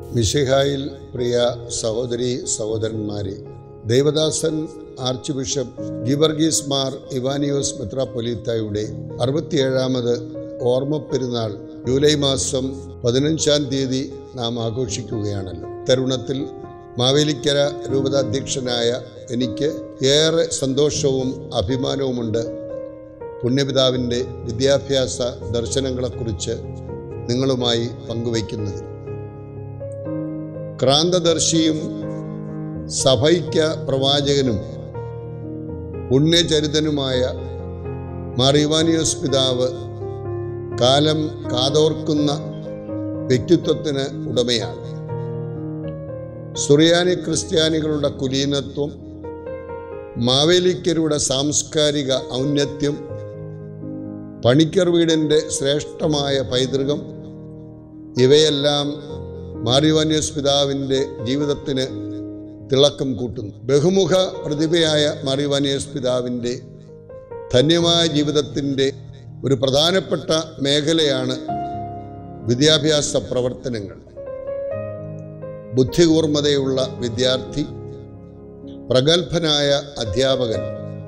മിഷിഹായിൽ പ്രിയ സഹോദരി സഹോദരന്മാരെ ദേവദാസൻ ആർച്ച് ബിഷപ്പ് ഗിവർഗീസ് മാർ ഇവാനിയോസ് മെത്രാപ്പൊലീത്തായുടെ അറുപത്തിയേഴാമത് ഓർമ്മ പെരുന്നാൾ ജൂലൈ മാസം പതിനഞ്ചാം തീയതി നാം ആഘോഷിക്കുകയാണല്ലോ തരുണത്തിൽ മാവേലിക്കര രൂപതാധ്യക്ഷനായ എനിക്ക് ഏറെ സന്തോഷവും അഭിമാനവുമുണ്ട് പുണ്യപിതാവിൻ്റെ വിദ്യാഭ്യാസ ദർശനങ്ങളെക്കുറിച്ച് നിങ്ങളുമായി പങ്കുവയ്ക്കുന്നത് ക്രാന്തദർശിയും സഭൈക്യ പ്രവാചകനും പുണ്യചരിതനുമായ മാറിവാനിയോസ് പിതാവ് കാലം കാതോർക്കുന്ന വ്യക്തിത്വത്തിന് ഉടമയാണ് സുറിയാനി ക്രിസ്ത്യാനികളുടെ കുലീനത്വം മാവേലിക്കരുടെ സാംസ്കാരിക ഔന്നത്യം പണിക്കർ വീടിൻ്റെ ശ്രേഷ്ഠമായ പൈതൃകം ഇവയെല്ലാം മാറിവാനിയസ് പിതാവിൻ്റെ ജീവിതത്തിന് തിളക്കം കൂട്ടുന്നു ബഹുമുഖ പ്രതിഭയായ മാറിവാനിയസ് പിതാവിൻ്റെ ധന്യമായ ജീവിതത്തിൻ്റെ ഒരു പ്രധാനപ്പെട്ട മേഖലയാണ് വിദ്യാഭ്യാസ പ്രവർത്തനങ്ങൾ ബുദ്ധികൂർമ്മതയുള്ള വിദ്യാർത്ഥി പ്രഗത്ഭനായ അധ്യാപകൻ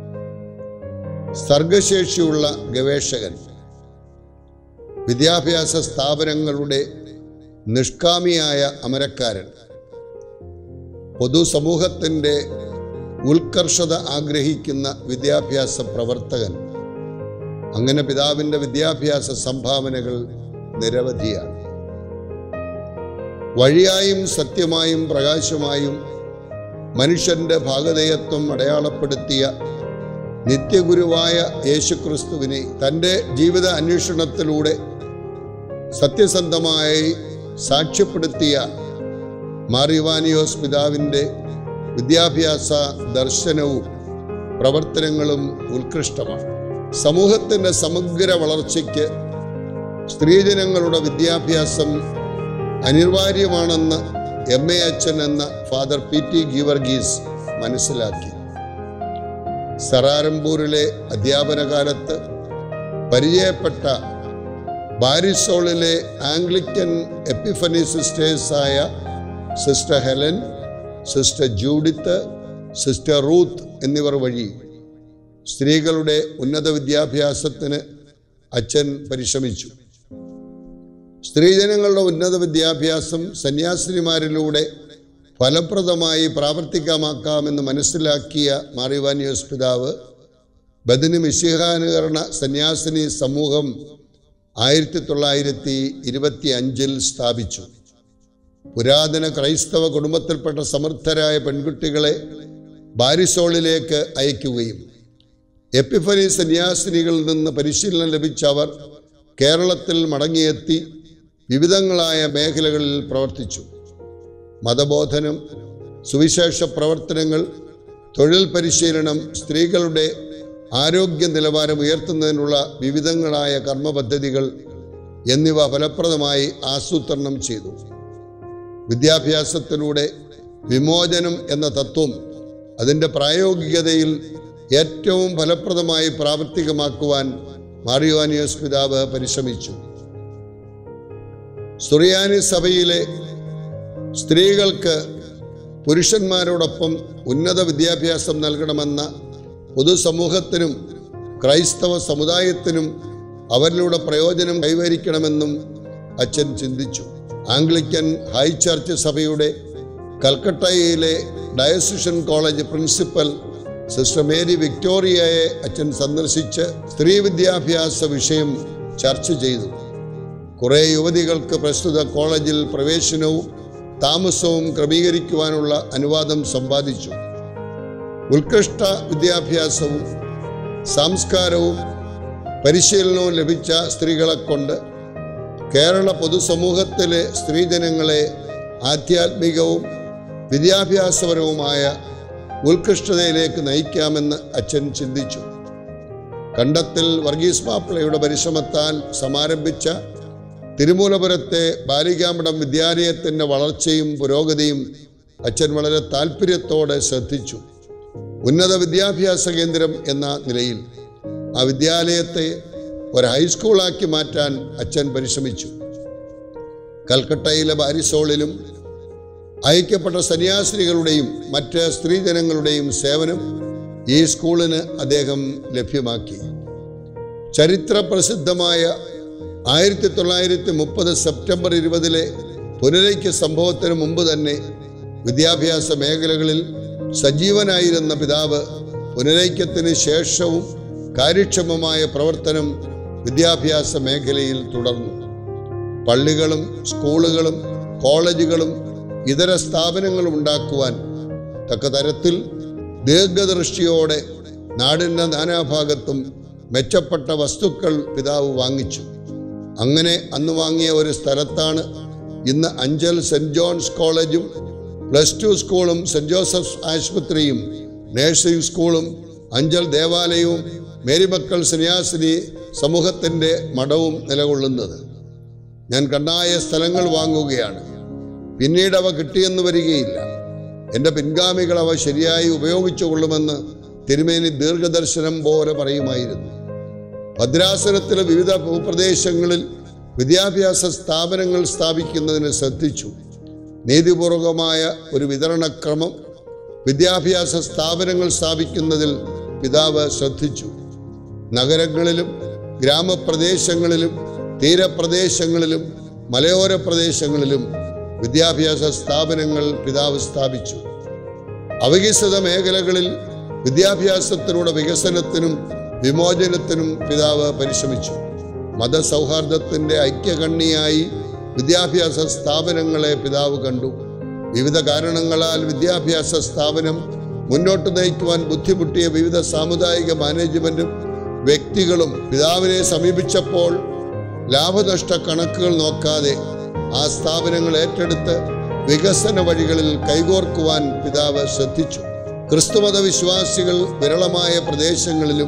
സർഗശേഷിയുള്ള ഗവേഷകൻ വിദ്യാഭ്യാസ സ്ഥാപനങ്ങളുടെ നിഷ്കാമിയായ അമരക്കാരൻ പൊതുസമൂഹത്തിൻ്റെ ഉത്കർഷത ആഗ്രഹിക്കുന്ന വിദ്യാഭ്യാസ പ്രവർത്തകൻ അങ്ങനെ പിതാവിൻ്റെ വിദ്യാഭ്യാസ സംഭാവനകൾ നിരവധിയാണ് വഴിയായും സത്യമായും പ്രകാശമായും മനുഷ്യന്റെ ഭാഗധേയത്വം അടയാളപ്പെടുത്തിയ നിത്യഗുരുവായ യേശുക്രിസ്തുവിനെ തൻ്റെ ജീവിത അന്വേഷണത്തിലൂടെ സത്യസന്ധമായി സാക്ഷ്യപ്പെടുത്തിയ മാറിവാനിയോസ് പിതാവിൻ്റെ വിദ്യാഭ്യാസ ദർശനവും പ്രവർത്തനങ്ങളും ഉത്കൃഷ്ടമാണ് സമൂഹത്തിൻ്റെ സമഗ്ര വളർച്ചയ്ക്ക് സ്ത്രീജനങ്ങളുടെ വിദ്യാഭ്യാസം അനിവാര്യമാണെന്ന് എം എ അച്ഛൻ എന്ന ഫാദർ പി ടി ഗീവർഗീസ് മനസ്സിലാക്കി സറാരംപൂരിലെ അധ്യാപന കാലത്ത് പരിചയപ്പെട്ട ബാരിസോളിലെ ആംഗ്ലിക്കൻ എപ്പിഫനി സിസ്റ്റേഴ്സായ sister Helen sister Judith sister Ruth എന്നിവർ വഴി സ്ത്രീകളുടെ ഉന്നത വിദ്യാഭ്യാസത്തിന് അച്ഛൻ പരിശ്രമിച്ചു സ്ത്രീജനങ്ങളുടെ ഉന്നത വിദ്യാഭ്യാസം സന്യാസിനിമാരിലൂടെ ഫലപ്രദമായി പ്രാവർത്തികമാക്കാമെന്ന് മനസ്സിലാക്കിയ മാറിവാനിയോസ് പിതാവ് ബദിന് മിശിഹാനുകരണ സന്യാസിനി സമൂഹം ആയിരത്തി തൊള്ളായിരത്തി ഇരുപത്തി അഞ്ചിൽ സ്ഥാപിച്ചു പുരാതന ക്രൈസ്തവ കുടുംബത്തിൽപ്പെട്ട സമർത്ഥരായ പെൺകുട്ടികളെ ബാരിസോളിലേക്ക് അയക്കുകയും എപ്പിഫനി സന്യാസിനികളിൽ നിന്ന് പരിശീലനം ലഭിച്ച അവർ കേരളത്തിൽ മടങ്ങിയെത്തി വിവിധങ്ങളായ മേഖലകളിൽ പ്രവർത്തിച്ചു മതബോധനം സുവിശേഷ പ്രവർത്തനങ്ങൾ തൊഴിൽ പരിശീലനം സ്ത്രീകളുടെ ആരോഗ്യ നിലവാരം ഉയർത്തുന്നതിനുള്ള വിവിധങ്ങളായ കർമ്മ പദ്ധതികൾ എന്നിവ ഫലപ്രദമായി ആസൂത്രണം ചെയ്തു വിദ്യാഭ്യാസത്തിലൂടെ വിമോചനം എന്ന തത്വം അതിൻ്റെ പ്രായോഗികതയിൽ ഏറ്റവും ഫലപ്രദമായി പ്രാവർത്തികമാക്കുവാൻ മാറിയോനിയോസ് പിതാവ് പരിശ്രമിച്ചു സുറിയാനി സഭയിലെ സ്ത്രീകൾക്ക് പുരുഷന്മാരോടൊപ്പം ഉന്നത വിദ്യാഭ്യാസം നൽകണമെന്ന പൊതുസമൂഹത്തിനും ക്രൈസ്തവ സമുദായത്തിനും അവരിലൂടെ പ്രയോജനം കൈവരിക്കണമെന്നും അച്ഛൻ ചിന്തിച്ചു ആംഗ്ലിക്കൻ ഹൈ ചർച്ച് സഭയുടെ കൽക്കട്ടയിലെ diocesan college principal sister Mary വിക്ടോറിയയെ അച്ഛൻ സന്ദർശിച്ച് സ്ത്രീ വിദ്യാഭ്യാസ വിഷയം ചർച്ച ചെയ്തു കുറേ യുവതികൾക്ക് പ്രസ്തുത കോളേജിൽ പ്രവേശനവും താമസവും ക്രമീകരിക്കുവാനുള്ള അനുവാദം സമ്പാദിച്ചു ഉത്കൃഷ്ട വിദ്യാഭ്യാസവും സംസ്കാരവും പരിശീലനവും ലഭിച്ച സ്ത്രീകളെ കൊണ്ട് കേരള പൊതുസമൂഹത്തിലെ സ്ത്രീജനങ്ങളെ ആധ്യാത്മികവും വിദ്യാഭ്യാസപരവുമായ ഉത്കൃഷ്ടതയിലേക്ക് നയിക്കാമെന്ന് അച്ഛൻ ചിന്തിച്ചു കണ്ടത്തിൽ വർഗീസ് മാപ്പിളയുടെ പരിശ്രമത്താൽ സമാരംഭിച്ച തിരുമൂലപുരത്തെ ബാലികാമഠം വിദ്യാലയത്തിൻ്റെ വളർച്ചയും പുരോഗതിയും അച്ഛൻ വളരെ താല്പര്യത്തോടെ ശ്രദ്ധിച്ചു ഉന്നത വിദ്യാഭ്യാസ കേന്ദ്രം എന്ന നിലയിൽ ആ വിദ്യാലയത്തെ ഒരു ഹൈസ്കൂളാക്കി മാറ്റാൻ അച്ഛൻ പരിശ്രമിച്ചു കൽക്കട്ടയിലെ ബാരിസോളിലും അയക്കപ്പെട്ട സന്യാസിനികളുടെയും മറ്റ് സ്ത്രീജനങ്ങളുടെയും സേവനം ഈ സ്കൂളിന് അദ്ദേഹം ലഭ്യമാക്കി ചരിത്ര പ്രസിദ്ധമായ ആയിരത്തി തൊള്ളായിരത്തി മുപ്പത് സെപ്റ്റംബർ ഇരുപതിലെ പുനരൈക്യ സംഭവത്തിന് മുമ്പ് തന്നെ വിദ്യാഭ്യാസ മേഖലകളിൽ സജീവനായിരുന്ന പിതാവ് പുനരൈക്യത്തിന് ശേഷവും കാര്യക്ഷമമായ പ്രവർത്തനം വിദ്യാഭ്യാസ മേഖലയിൽ തുടർന്നു പള്ളികളും സ്കൂളുകളും കോളേജുകളും ഇതര സ്ഥാപനങ്ങളും ഉണ്ടാക്കുവാൻ തക്ക തരത്തിൽ ദീർഘദൃഷ്ടിയോടെ നാടിൻ്റെ നാനാഭാഗത്തും മെച്ചപ്പെട്ട വസ്തുക്കൾ പിതാവ് വാങ്ങിച്ചു അങ്ങനെ അന്ന് വാങ്ങിയ ഒരു സ്ഥലത്താണ് ഇന്ന് അഞ്ചൽ സെൻറ് ജോൺസ് കോളേജും പ്ലസ് ടു സ്കൂളും സെൻറ് ജോസഫ്സ് ആശുപത്രിയും നേഴ്സിംഗ് സ്കൂളും അഞ്ചൽ ദേവാലയവും മേരിമക്കൾ സന്യാസിനി സമൂഹത്തിൻ്റെ മഠവും നിലകൊള്ളുന്നത് ഞാൻ കണ്ടായ സ്ഥലങ്ങൾ വാങ്ങുകയാണ് പിന്നീട് അവ കിട്ടിയെന്ന് വരികയില്ല എൻ്റെ പിൻഗാമികൾ അവ ശരിയായി ഉപയോഗിച്ചു കൊള്ളുമെന്ന് തിരുമേനി ദീർഘദർശനം പോലെ പറയുമായിരുന്നു ഭദ്രാസനത്തിലെ വിവിധ ഭൂപ്രദേശങ്ങളിൽ വിദ്യാഭ്യാസ സ്ഥാപനങ്ങൾ സ്ഥാപിക്കുന്നതിന് ശ്രദ്ധിച്ചു നീതിപൂർവകമായ ഒരു വിതരണക്രമം വിദ്യാഭ്യാസ സ്ഥാപനങ്ങൾ സ്ഥാപിക്കുന്നതിൽ പിതാവ് ശ്രദ്ധിച്ചു നഗരങ്ങളിലും ഗ്രാമപ്രദേശങ്ങളിലും തീരപ്രദേശങ്ങളിലും മലയോര പ്രദേശങ്ങളിലും വിദ്യാഭ്യാസ സ്ഥാപനങ്ങൾ പിതാവ് സ്ഥാപിച്ചു അവികസിത മേഖലകളിൽ വിദ്യാഭ്യാസത്തിലൂടെ വികസനത്തിനും വിമോചനത്തിനും പിതാവ് പരിശ്രമിച്ചു മതസൗഹാർദ്ദത്തിൻ്റെ ഐക്യകണ്ണിയായി വിദ്യാഭ്യാസ സ്ഥാപനങ്ങളെ പിതാവ് കണ്ടു വിവിധ കാരണങ്ങളാൽ വിദ്യാഭ്യാസ സ്ഥാപനം മുന്നോട്ട് നയിക്കുവാൻ ബുദ്ധിമുട്ടിയ വിവിധ സാമുദായിക മാനേജ്മെന്റും വ്യക്തികളും പിതാവിനെ സമീപിച്ചപ്പോൾ ലാഭനഷ്ട കണക്കുകൾ നോക്കാതെ ആ സ്ഥാപനങ്ങൾ ഏറ്റെടുത്ത് വികസന വഴികളിൽ കൈകോർക്കുവാൻ പിതാവ് ശ്രദ്ധിച്ചു ക്രിസ്തുമത വിശ്വാസികൾ വിരളമായ പ്രദേശങ്ങളിലും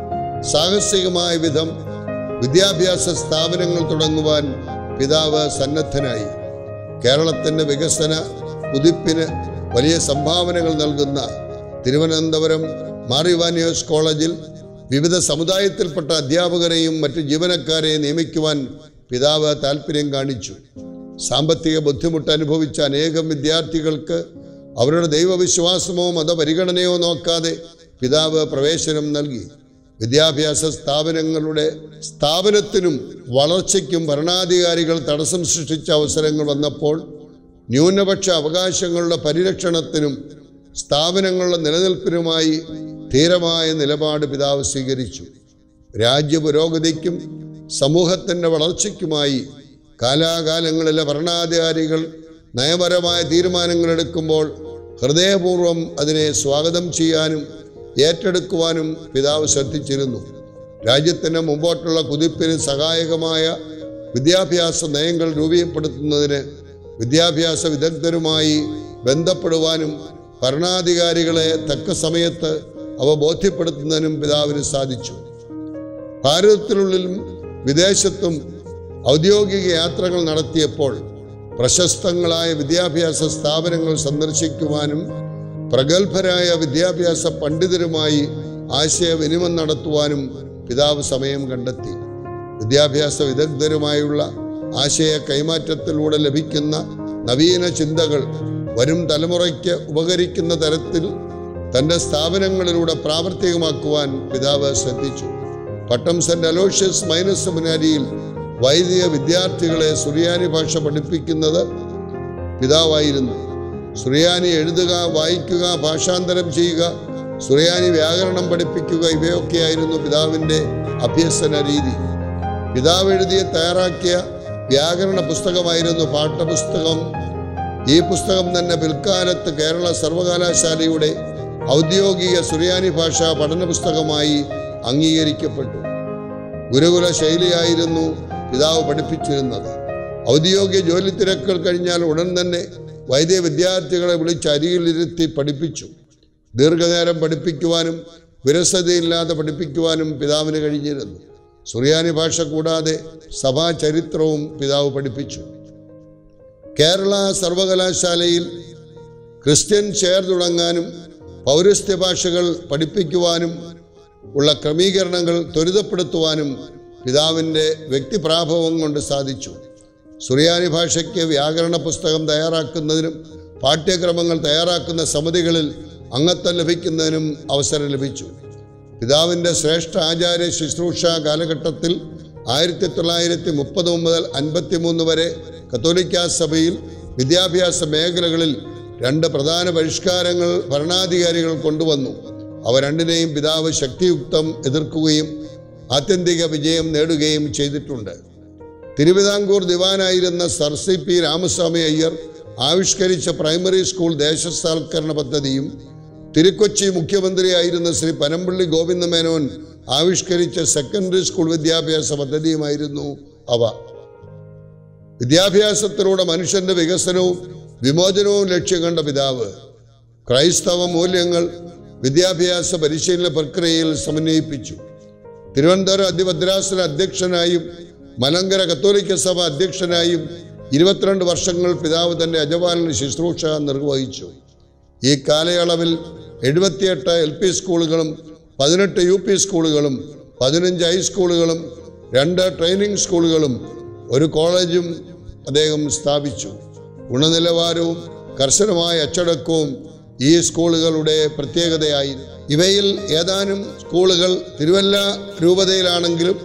സാഹസികമായ വിധം വിദ്യാഭ്യാസ സ്ഥാപനങ്ങൾ തുടങ്ങുവാൻ പിതാവ് സന്നദ്ധനായി കേരളത്തിൻ്റെ വികസന കുതിപ്പിന് വലിയ സംഭാവനകൾ നൽകുന്ന തിരുവനന്തപുരം മാറിവാനിയോസ് കോളേജിൽ വിവിധ സമുദായത്തിൽപ്പെട്ട അധ്യാപകരെയും മറ്റ് ജീവനക്കാരെയും നിയമിക്കുവാൻ പിതാവ് താല്പര്യം കാണിച്ചു സാമ്പത്തിക ബുദ്ധിമുട്ട് അനുഭവിച്ച അനേകം വിദ്യാർത്ഥികൾക്ക് അവരുടെ ദൈവവിശ്വാസമോ മതപരിഗണനയോ നോക്കാതെ പിതാവ് പ്രവേശനം നൽകി വിദ്യാഭ്യാസ സ്ഥാപനങ്ങളുടെ സ്ഥാപനത്തിനും വളർച്ചയ്ക്കും ഭരണാധികാരികൾ തടസ്സം സൃഷ്ടിച്ച അവസരങ്ങൾ വന്നപ്പോൾ ന്യൂനപക്ഷ അവകാശങ്ങളുടെ പരിരക്ഷണത്തിനും സ്ഥാപനങ്ങളുടെ നിലനിൽപ്പിനുമായി ധീരമായ നിലപാട് പിതാവ് സ്വീകരിച്ചു രാജ്യപുരോഗതിക്കും സമൂഹത്തിൻ്റെ വളർച്ചയ്ക്കുമായി കാലാകാലങ്ങളിലെ ഭരണാധികാരികൾ നയപരമായ തീരുമാനങ്ങൾ എടുക്കുമ്പോൾ ഹൃദയപൂർവ്വം അതിനെ സ്വാഗതം ചെയ്യാനും ഏറ്റെടുക്കുവാനും പിതാവ് ശ്രദ്ധിച്ചിരുന്നു രാജ്യത്തിൻ്റെ മുമ്പോട്ടുള്ള കുതിപ്പിന് സഹായകമായ വിദ്യാഭ്യാസ നയങ്ങൾ രൂപീകപ്പെടുത്തുന്നതിന് വിദ്യാഭ്യാസ വിദഗ്ധരുമായി ബന്ധപ്പെടുവാനും ഭരണാധികാരികളെ തക്ക സമയത്ത് അവ ബോധ്യപ്പെടുത്തുന്നതിനും പിതാവിന് സാധിച്ചു ഭാരതത്തിനുള്ളിലും വിദേശത്തും ഔദ്യോഗിക യാത്രകൾ നടത്തിയപ്പോൾ പ്രശസ്തങ്ങളായ വിദ്യാഭ്യാസ സ്ഥാപനങ്ങൾ സന്ദർശിക്കുവാനും പ്രഗത്ഭരായ വിദ്യാഭ്യാസ പണ്ഡിതരുമായി ആശയവിനിമയം നടത്തുവാനും പിതാവ് സമയം കണ്ടെത്തി വിദ്യാഭ്യാസ വിദഗ്ധരുമായുള്ള ആശയ കൈമാറ്റത്തിലൂടെ ലഭിക്കുന്ന നവീന ചിന്തകൾ വരും തലമുറയ്ക്ക് ഉപകരിക്കുന്ന തരത്തിൽ തൻ്റെ സ്ഥാപനങ്ങളിലൂടെ പ്രാവർത്തികമാക്കുവാൻ പിതാവ് ശ്രദ്ധിച്ചു പട്ടം സെന്റ് അലോഷ്യസ് മൈനസ് സെമിനാരിയിൽ വൈദിക വിദ്യാർത്ഥികളെ സുറിയാനി ഭാഷ പഠിപ്പിക്കുന്നത് പിതാവായിരുന്നു സുറിയാനി എഴുതുക വായിക്കുക ഭാഷാന്തരം ചെയ്യുക സുറിയാനി വ്യാകരണം പഠിപ്പിക്കുക ഇവയൊക്കെയായിരുന്നു പിതാവിൻ്റെ അഭ്യസന രീതി പിതാവ് എഴുതിയ തയ്യാറാക്കിയ വ്യാകരണ പുസ്തകമായിരുന്നു പാഠപുസ്തകം ഈ പുസ്തകം തന്നെ പിൽക്കാലത്ത് കേരള സർവകലാശാലയുടെ ഔദ്യോഗിക സുറിയാനി ഭാഷാ പഠന പുസ്തകമായി അംഗീകരിക്കപ്പെട്ടു ഗുരുകുല ശൈലിയായിരുന്നു പിതാവ് പഠിപ്പിച്ചിരുന്നത് ഔദ്യോഗിക ജോലി തിരക്കുകൾ കഴിഞ്ഞാൽ ഉടൻ തന്നെ വൈദ്യ വിദ്യാർത്ഥികളെ വിളിച്ച് അരികിലിരുത്തി പഠിപ്പിച്ചു ദീർഘനേരം പഠിപ്പിക്കുവാനും വിരസതയില്ലാതെ പഠിപ്പിക്കുവാനും പിതാവിന് കഴിഞ്ഞിരുന്നു സുറിയാനി ഭാഷ കൂടാതെ സഭാ ചരിത്രവും പിതാവ് പഠിപ്പിച്ചു കേരള സർവകലാശാലയിൽ ക്രിസ്ത്യൻ ചെയർ തുടങ്ങാനും പൗരസ്ത്യ ഭാഷകൾ പഠിപ്പിക്കുവാനും ഉള്ള ക്രമീകരണങ്ങൾ ത്വരിതപ്പെടുത്തുവാനും പിതാവിൻ്റെ വ്യക്തിപ്രാഭവം കൊണ്ട് സാധിച്ചു സുറിയാനി ഭാഷയ്ക്ക് വ്യാകരണ പുസ്തകം തയ്യാറാക്കുന്നതിനും പാഠ്യക്രമങ്ങൾ തയ്യാറാക്കുന്ന സമിതികളിൽ അംഗത്വം ലഭിക്കുന്നതിനും അവസരം ലഭിച്ചു പിതാവിൻ്റെ ശ്രേഷ്ഠ ആചാര്യ ശുശ്രൂഷ കാലഘട്ടത്തിൽ ആയിരത്തി തൊള്ളായിരത്തി മുപ്പത് മുതൽ അൻപത്തി മൂന്ന് വരെ കത്തോലിക്ക സഭയിൽ വിദ്യാഭ്യാസ മേഖലകളിൽ രണ്ട് പ്രധാന പരിഷ്കാരങ്ങൾ ഭരണാധികാരികൾ കൊണ്ടുവന്നു അവ രണ്ടിനെയും പിതാവ് ശക്തിയുക്തം എതിർക്കുകയും ആത്യന്തിക വിജയം നേടുകയും ചെയ്തിട്ടുണ്ട് തിരുവിതാംകൂർ ദിവാനായിരുന്ന sir C P Ramaswami Iyer ആവിഷ്കരിച്ച പ്രൈമറി സ്കൂൾ ദേശസാൽക്കരണ പദ്ധതിയും തിരുക്കൊച്ചി മുഖ്യമന്ത്രിയായിരുന്ന ശ്രീ പനമ്പള്ളി ഗോവിന്ദമേനോൻ ആവിഷ്കരിച്ച സെക്കൻഡറി സ്കൂൾ വിദ്യാഭ്യാസ പദ്ധതിയുമായിരുന്നു അവ വിദ്യാഭ്യാസത്തിലൂടെ മനുഷ്യന്റെ വികസനവും വിമോചനവും ലക്ഷ്യം കണ്ട പിതാവ് ക്രൈസ്തവ മൂല്യങ്ങൾ വിദ്യാഭ്യാസ പരിശീലന പ്രക്രിയയിൽ സമന്വയിപ്പിച്ചു തിരുവനന്തപുരം അതിഭദ്രാസന അധ്യക്ഷനായും മലങ്കര കത്തോലിക്ക സഭ അധ്യക്ഷനായും ഇരുപത്തിരണ്ട് വർഷങ്ങൾ പിതാവ് തന്റെ അജപാലന ശുശ്രൂഷ നിർവഹിച്ചു ഈ കാലയളവിൽ എഴുപത്തിയെട്ട് എൽ പി സ്കൂളുകളും പതിനെട്ട് യു പി സ്കൂളുകളും പതിനഞ്ച് ഹൈസ്കൂളുകളും രണ്ട് ട്രെയിനിങ് സ്കൂളുകളും ഒരു കോളേജും അദ്ദേഹം സ്ഥാപിച്ചു ഗുണനിലവാരവും കർശനമായ അച്ചടക്കവും ഈ സ്കൂളുകളുടെ പ്രത്യേകതയായി ഇവയിൽ ഏതാനും സ്കൂളുകൾ തിരുവല്ല രൂപതയിലാണെങ്കിലും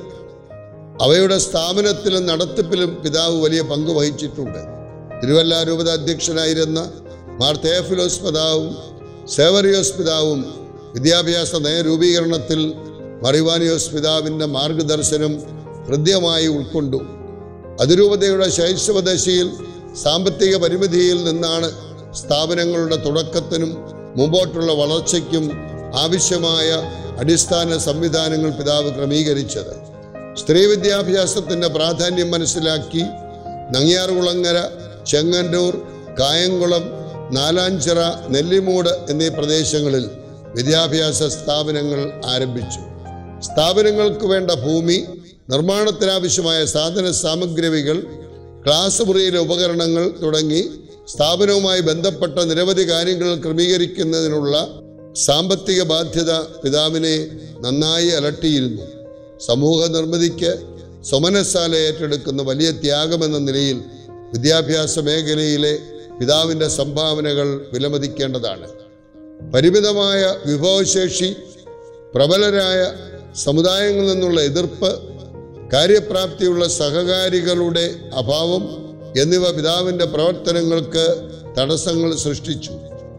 അവയുടെ സ്ഥാപനത്തിലും നടത്തിപ്പിലും പിതാവ് വലിയ പങ്ക് വഹിച്ചിട്ടുണ്ട് തിരുവല്ല രൂപത അധ്യക്ഷനായിരുന്ന മാർ തേഫിലോസ് പിതാവും സേവറിയോസ് പിതാവും വിദ്യാഭ്യാസ നയരൂപീകരണത്തിൽ മറിവാനിയോസ് പിതാവിൻ്റെ മാർഗദർശനം ഹൃദ്യമായി ഉൾക്കൊണ്ടു അതിരൂപതയുടെ ശൈശവദശയിൽ സാമ്പത്തിക പരിമിതിയിൽ നിന്നാണ് സ്ഥാപനങ്ങളുടെ തുടക്കത്തിനും മുമ്പോട്ടുള്ള വളർച്ചയ്ക്കും ആവശ്യമായ അടിസ്ഥാന സംവിധാനങ്ങൾ പിതാവ് ക്രമീകരിച്ചത് സ്ത്രീ വിദ്യാഭ്യാസത്തിൻ്റെ പ്രാധാന്യം മനസ്സിലാക്കി നങ്ങിയാറുകുളങ്ങര ചെങ്ങന്നൂർ കായംകുളം നാലാഞ്ചിറ നെല്ലിമൂട് എന്നീ പ്രദേശങ്ങളിൽ വിദ്യാഭ്യാസ സ്ഥാപനങ്ങൾ ആരംഭിച്ചു സ്ഥാപനങ്ങൾക്ക് വേണ്ട ഭൂമി നിർമ്മാണത്തിനാവശ്യമായ സാധന സാമഗ്രികൾ ക്ലാസ് മുറിയിലെ ഉപകരണങ്ങൾ തുടങ്ങി സ്ഥാപനവുമായി ബന്ധപ്പെട്ട നിരവധി കാര്യങ്ങൾ ക്രമീകരിക്കുന്നതിനുള്ള സാമ്പത്തിക ബാധ്യത പിതാവിനെ നന്നായി അലട്ടിയിരുന്നു സമൂഹ നിർമ്മിതിക്ക് സ്വമനസാല ഏറ്റെടുക്കുന്ന വലിയ ത്യാഗമെന്ന നിലയിൽ വിദ്യാഭ്യാസ മേഖലയിലെ പിതാവിൻ്റെ സംഭാവനകൾ വിലമതിക്കേണ്ടതാണ് പരിമിതമായ വിഭവശേഷി പ്രബലരായ സമുദായങ്ങളിൽ നിന്നുള്ള എതിർപ്പ് കാര്യപ്രാപ്തിയുള്ള സഹകാരികളുടെ അഭാവം എന്നിവ പിതാവിൻ്റെ പ്രവർത്തനങ്ങൾക്ക് തടസ്സങ്ങൾ സൃഷ്ടിച്ചു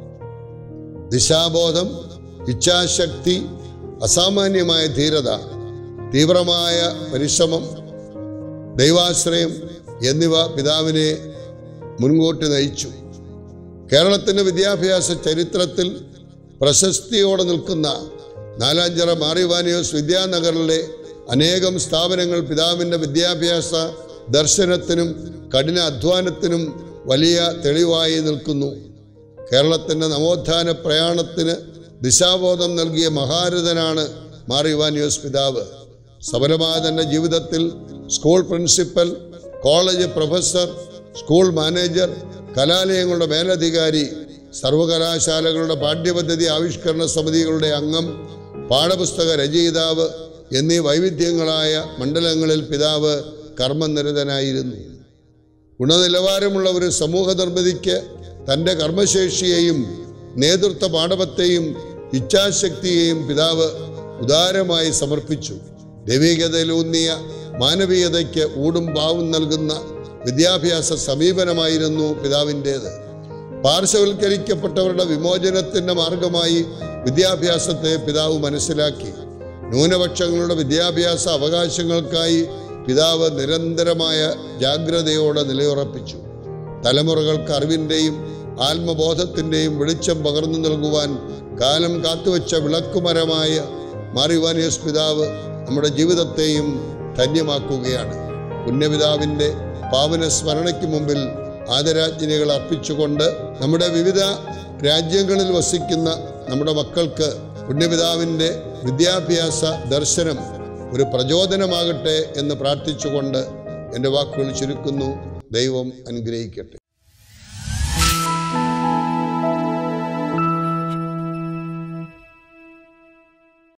ദിശാബോധം ഇച്ഛാശക്തി അസാമാന്യമായ ധീരത തീവ്രമായ പരിശ്രമം ദൈവാശ്രയം എന്നിവ പിതാവിനെ മുൻകൂട്ടി നയിച്ചു കേരളത്തിൻ്റെ വിദ്യാഭ്യാസ ചരിത്രത്തിൽ പ്രശസ്തിയോടെ നിൽക്കുന്ന നാലാഞ്ചിറ മാറിവാനിയോസ് വിദ്യാനഗറിലെ അനേകം സ്ഥാപനങ്ങൾ പിതാവിൻ്റെ വിദ്യാഭ്യാസ ദർശനത്തിനും കഠിന അധ്വാനത്തിനും വലിയ തെളിവായി നിൽക്കുന്നു കേരളത്തിൻ്റെ നവോത്ഥാന പ്രയാണത്തിന് ദിശാബോധം നൽകിയ മഹാരഥനാണ് മാർ ഇവാനിയോസ് പിതാവ് സഫലമായ തൻ്റെ ജീവിതത്തിൽ school principal college professor school manager കലാലയങ്ങളുടെ മേലധികാരി സർവകലാശാലകളുടെ പാഠ്യപദ്ധതി ആവിഷ്കരണ സമിതികളുടെ അംഗം പാഠപുസ്തക രചയിതാവ് എന്നീ വൈവിധ്യങ്ങളായ മണ്ഡലങ്ങളിൽ പിതാവ് കർമ്മനിരതനായിരുന്നു ഗുണനിലവാരമുള്ള ഒരു സമൂഹ നിർമ്മിതിക്ക് തൻ്റെ കർമ്മശേഷിയെയും നേതൃത്വ പാഠവത്തെയും ഇച്ഛാശക്തിയെയും പിതാവ് ഉദാരമായി സമർപ്പിച്ചു ദൈവികതയിലൂന്നിയ മാനവീയതയ്ക്ക് ഊടും പാവും നൽകുന്ന വിദ്യാഭ്യാസ സമീപനമായിരുന്നു പിതാവിൻ്റേത് പാർശ്വവൽക്കരിക്കപ്പെട്ടവരുടെ വിമോചനത്തിൻ്റെ മാർഗമായി വിദ്യാഭ്യാസത്തെ പിതാവ് മനസ്സിലാക്കി ന്യൂനപക്ഷങ്ങളുടെ വിദ്യാഭ്യാസ അവകാശങ്ങൾക്കായി പിതാവ് നിരന്തരമായ ജാഗ്രതയോടെ നിലയുറപ്പിച്ചു തലമുറകൾക്ക് അറിവിൻ്റെയും ആത്മബോധത്തിൻ്റെയും വെളിച്ചം പകർന്നു നൽകുവാൻ കാലം കാത്തുവച്ച വിളക്കുമരമായ മാറിവാനിയസ് പിതാവ് നമ്മുടെ ജീവിതത്തെയും ധന്യമാക്കുകയാണ് പുണ്യപിതാവിൻ്റെ പാവന സ്മരണയ്ക്ക് മുമ്പിൽ ആദരാജ്ഞലികൾ അർപ്പിച്ചുകൊണ്ട് നമ്മുടെ വിവിധ രാജ്യങ്ങളിൽ വസിക്കുന്ന നമ്മുടെ മക്കൾക്ക് പുണ്യപിതാവിൻ്റെ വിദ്യാഭ്യാസ ദർശനം ഒരു പ്രചോദനമാകട്ടെ എന്ന് പ്രാർത്ഥിച്ചുകൊണ്ട് എൻ്റെ വാക്കുകൾ ചുരുക്കുന്നു ദൈവം അനുഗ്രഹിക്കട്ടെ